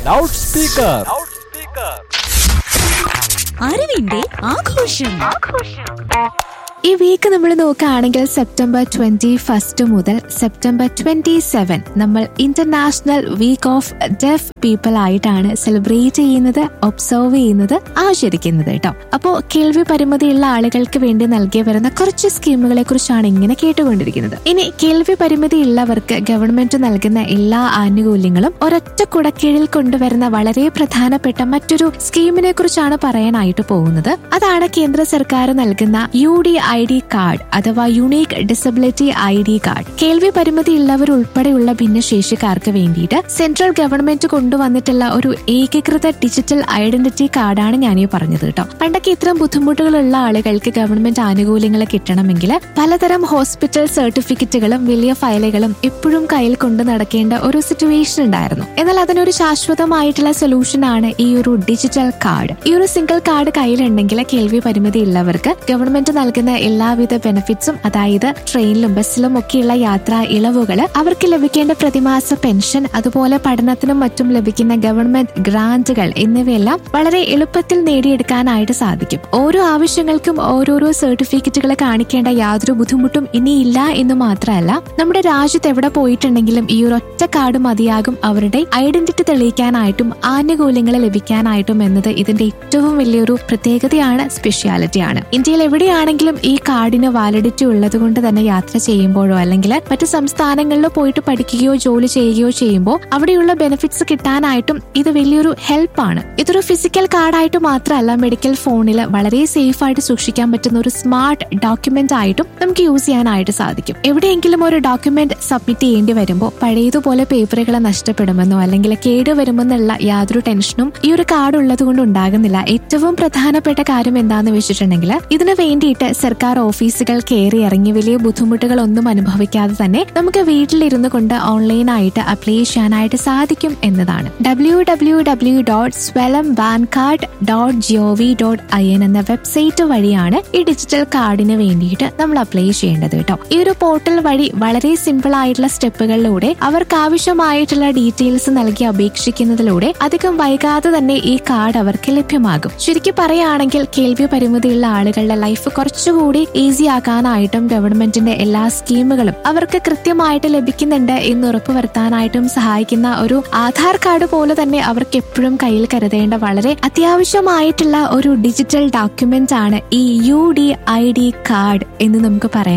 loud speaker അറിവിന്റെ ആഘോഷം ഈ വീക്ക് നമ്മൾ നോക്കുകയാണെങ്കിൽ സെപ്റ്റംബർ ട്വന്റി ഫസ്റ്റ് മുതൽ സെപ്റ്റംബർ ട്വന്റി സെവൻ നമ്മൾ international week of deaf people ആയിട്ടാണ് സെലിബ്രേറ്റ് ചെയ്യുന്നത് ഒബ്സർവ് ചെയ്യുന്നത് ആചരിക്കുന്നത് കേട്ടോ അപ്പോ കേൾവി പരിമിതിയുള്ള ആളുകൾക്ക് വേണ്ടി നൽകി വരുന്ന കുറച്ച് സ്കീമുകളെ കുറിച്ചാണ് ഇങ്ങനെ കേട്ടുകൊണ്ടിരിക്കുന്നത് ഇനി കേൾവി പരിമിതി ഉള്ളവർക്ക് ഗവൺമെന്റ് നൽകുന്ന എല്ലാ ആനുകൂല്യങ്ങളും ഒരൊറ്റ കുടക്കീഴിൽ കൊണ്ടുവരുന്ന വളരെ പ്രധാനപ്പെട്ട മറ്റൊരു സ്കീമിനെ കുറിച്ചാണ് പറയാനായിട്ട് പോകുന്നത് അതാണ് കേന്ദ്ര സർക്കാർ നൽകുന്ന U D I D card അഥവാ unique disability I D card കേൾവി പരിമിതി ഉള്ളവർ ഉൾപ്പെടെയുള്ള ഭിന്നശേഷിക്കാർക്ക് വേണ്ടിയിട്ട് സെൻട്രൽ ഗവൺമെന്റ് കൊണ്ടുവന്നിട്ടുള്ള ഒരു ഏകീകൃത ഡിജിറ്റൽ ഐഡന്റിറ്റി കാർഡാണ് ഞാൻ ഈ പറഞ്ഞത് കേട്ടോ പണ്ടൊക്കെ ഇത്തരം ബുദ്ധിമുട്ടുകളുള്ള ആളുകൾക്ക് ഗവൺമെന്റ് ആനുകൂല്യങ്ങൾ കിട്ടണമെങ്കിൽ പലതരം ഹോസ്പിറ്റൽ സർട്ടിഫിക്കറ്റുകളും വലിയ ഫയലുകളും എപ്പോഴും കയ്യിൽ കൊണ്ട് നടക്കേണ്ട ഒരു സിറ്റുവേഷൻ ഉണ്ടായിരുന്നു എന്നാൽ അതിനൊരു ശാശ്വതമായിട്ടുള്ള സൊല്യൂഷൻ ആണ് ഈ ഒരു ഡിജിറ്റൽ കാർഡ് ഈ ഒരു സിംഗിൾ കാർഡ് കയ്യിലുണ്ടെങ്കിൽ കേൾവി പരിമിതി ഉള്ളവർക്ക് ഗവൺമെന്റ് നൽകുന്ന എല്ലാവിധ ബെനിഫിറ്റ്സും അതായത് ട്രെയിനിലും ബസ്സിലും ഒക്കെയുള്ള യാത്രാ ഇളവുകൾ അവർക്ക് ലഭിക്കേണ്ട പ്രതിമാസ പെൻഷൻ അതുപോലെ പഠനത്തിനും മറ്റും ലഭിക്കുന്ന ഗവൺമെന്റ് ഗ്രാന്റുകൾ എന്നിവയെല്ലാം വളരെ എളുപ്പത്തിൽ നേടിയെടുക്കാനായിട്ട് സാധിക്കും ഓരോ ആവശ്യങ്ങൾക്കും ഓരോരോ സർട്ടിഫിക്കറ്റുകൾ കാണിക്കേണ്ട യാതൊരു ബുദ്ധിമുട്ടും ഇനിയില്ല എന്ന് മാത്രമല്ല നമ്മുടെ രാജ്യത്ത് എവിടെ പോയിട്ടുണ്ടെങ്കിലും ഈ ഒരു ഒറ്റ കാർഡ് മതിയാകും അവരുടെ ഐഡന്റിറ്റി തെളിയിക്കാനായിട്ടും ആനുകൂല്യങ്ങൾ ലഭിക്കാനായിട്ടും എന്നത് ഇതിന്റെ ഏറ്റവും വലിയൊരു പ്രത്യേകതയാണ് സ്പെഷ്യാലിറ്റിയാണ് ഇന്ത്യയിൽ എവിടെയാണെങ്കിലും ഈ കാർഡിന് വാലിഡിറ്റി ഉള്ളത് കൊണ്ട് തന്നെ യാത്ര ചെയ്യുമ്പോഴോ അല്ലെങ്കിൽ മറ്റു സംസ്ഥാനങ്ങളിൽ പോയിട്ട് പഠിക്കുകയോ ജോലി ചെയ്യുകയോ ചെയ്യുമ്പോൾ അവിടെയുള്ള ബെനിഫിറ്റ്സ് കിട്ടാനായിട്ടും ഇത് വലിയൊരു ഹെൽപ്പാണ് ഇതൊരു ഫിസിക്കൽ കാർഡായിട്ട് മാത്രമല്ല മെഡിക്കൽ ഫോണിൽ വളരെ സേഫ് ആയിട്ട് സൂക്ഷിക്കാൻ പറ്റുന്ന ഒരു സ്മാർട്ട് ഡോക്യുമെന്റ് ആയിട്ടും നമുക്ക് യൂസ് ചെയ്യാനായിട്ട് സാധിക്കും എവിടെയെങ്കിലും ഒരു ഡോക്യുമെന്റ് സബ്മിറ്റ് ചെയ്യേണ്ടി വരുമ്പോൾ പഴയതുപോലെ പേപ്പറുകൾ നഷ്ടപ്പെടുമെന്നോ അല്ലെങ്കിൽ കേടുവരുമെന്നുള്ള യാതൊരു ടെൻഷനും ഈ ഒരു കാർഡ് ഉള്ളത് കൊണ്ട് ഉണ്ടാകുന്നില്ല ഏറ്റവും പ്രധാനപ്പെട്ട കാര്യം എന്താന്ന് വെച്ചിട്ടുണ്ടെങ്കിൽ ഇതിനു വേണ്ടിയിട്ട് സർക്കാർ ഓഫീസുകൾ കയറി ഇറങ്ങി വലിയ ബുദ്ധിമുട്ടുകളൊന്നും അനുഭവിക്കാതെ തന്നെ നമുക്ക് വീട്ടിലിരുന്നു കൊണ്ട് ഓൺലൈനായിട്ട് അപ്ലൈ ചെയ്യാനായിട്ട് സാധിക്കും എന്നതാണ് ഡബ്ല്യൂ ഡബ്ല്യൂ ഡബ്ല്യൂ ഡോട്ട് സ്വലം ബാൻ card dot gov dot I N എന്ന വെബ്സൈറ്റ് വഴിയാണ് ഈ ഡിജിറ്റൽ കാർഡിന് വേണ്ടിയിട്ട് നമ്മൾ അപ്ലൈ ചെയ്യേണ്ടത് കേട്ടോ ഈ ഒരു പോർട്ടൽ വഴി വളരെ സിമ്പിൾ ആയിട്ടുള്ള സ്റ്റെപ്പുകളിലൂടെ അവർക്ക് ആവശ്യമായിട്ടുള്ള ഡീറ്റെയിൽസ് നൽകി അപേക്ഷിക്കുന്നതിലൂടെ അധികം വൈകാതെ തന്നെ ഈ കാർഡ് അവർക്ക് ലഭ്യമാകും ചുരുക്കി പറയുകയാണെങ്കിൽ കേൾവി പരിമിതിയുള്ള ആളുകളുടെ ലൈഫ് കുറച്ചുകൂടി ഈസി ആക്കാനായിട്ടും ഗവൺമെന്റിന്റെ എല്ലാ സ്കീമുകളും അവർക്ക് കൃത്യമായിട്ട് ലഭിക്കുന്നുണ്ട് എന്ന് ഉറപ്പുവരുത്താനായിട്ടും സഹായിക്കുന്ന ഒരു ആധാർ കാർഡ് പോലെ തന്നെ അവർക്ക് എപ്പോഴും കയ്യിൽ കരുതേണ്ട വളരെ അത്യാവശ്യമായിട്ടുള്ള ഒരു ഡിജിറ്റൽ ഡോക്യുമെന്റ് ആണ് ഈ U D I D card എന്ന് നമുക്ക് പറയാം